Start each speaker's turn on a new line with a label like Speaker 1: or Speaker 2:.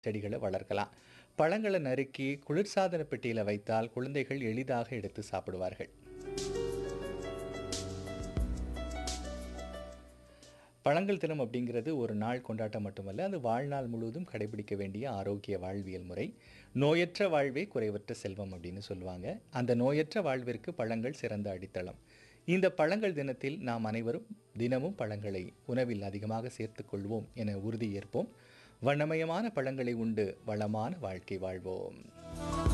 Speaker 1: செடிகளை வளர்க்கலாம் பழங்களை நறுக்கி குளிர்சாதன பெட்டியில் வைத்தால் குழந்தைகள் எளிதாக எடுத்து சாப்பிடுவார்கள் பழங்கள் தினம் அப்படிங்கிறது ஒரு நாள் கொண்டாட்டம் மட்டுமல்ல அது வாழ்நாள் முழுவதும் கடைபிடிக்க வேண்டிய ஆரோக்கிய வாழ்வியல் முறை நோயற்ற வாழ்வே குறைவற்ற செல்வம் அப்படின்னு சொல்லுவாங்க அந்த நோயற்ற வாழ்விற்கு பழங்கள் சிறந்த அடித்தளம் இந்த பழங்கள் தினத்தில் நாம் அனைவரும் தினமும் பழங்களை உணவில் அதிகமாக சேர்த்துக்கொள்வோம் என உறுதி ஏற்போம் வண்ணமயமான பழங்களை உண்டு வளமான வாழ்க்கை வாழ்வோம்